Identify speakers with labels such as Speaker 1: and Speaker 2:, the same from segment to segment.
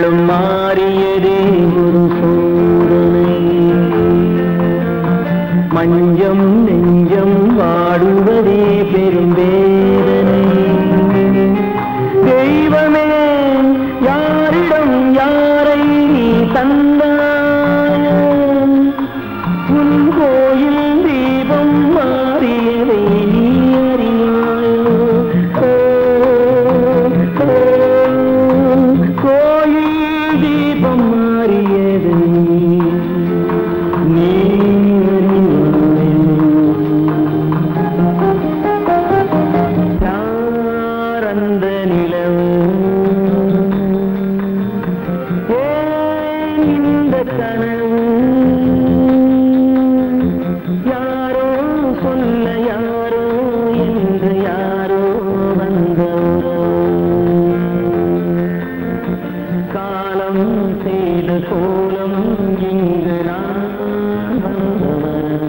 Speaker 1: நாளும் மாறியதே ஒரு சோதனை மஞ்சம் நெஞ்சம் வாடுவதே பெரும் வேதனை தெய்வமே யாரிடம் யாரை நீ தந்தாயோ உன் கோயில் தீபம் மாறியதை நீ அறியாயோ ஓ, ஓ, கோயில் தீபம் மாறியதை நீ அறியாயோ யார் அந்த நிலவு ஏன் இந்த கனவு யாரோ சொல்ல யாரோ என்று யாரோ வந்த காலம் செய்த கோலம் இங்கு நான் வந்தவன்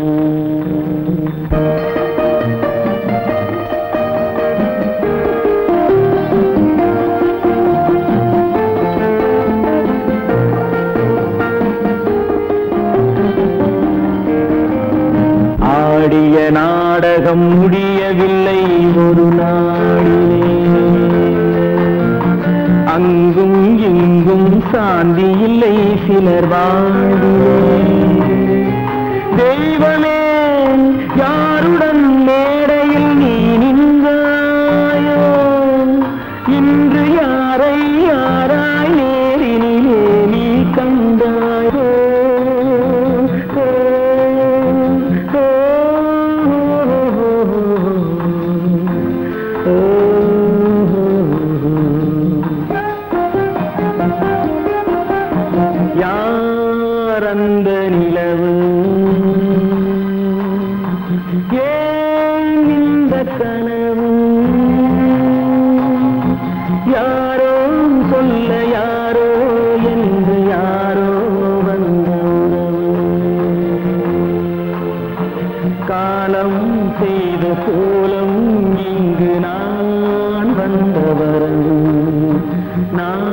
Speaker 1: ஆடிய நாடகம் முடியவில்லை ஒரு நாளிலே அங்கும் இங்கும் சாந்தி இல்லை சிலர் வாழ்விலே தெய்வமே யாருடன் மேடையில் நீ நின்றாயோ இன்று யாரை யாராய் நேரினிலே நீ கண்டாயோ ஓ, ஓ, ஓ, யார் அந்த நிலவு ஏன் இந்த கனவு யாரோ சொல்ல யாரோ என்று யாரோ வந்த உறவு காலம் செய்த கோலம் இங்கு நான் வந்தவரவு நான்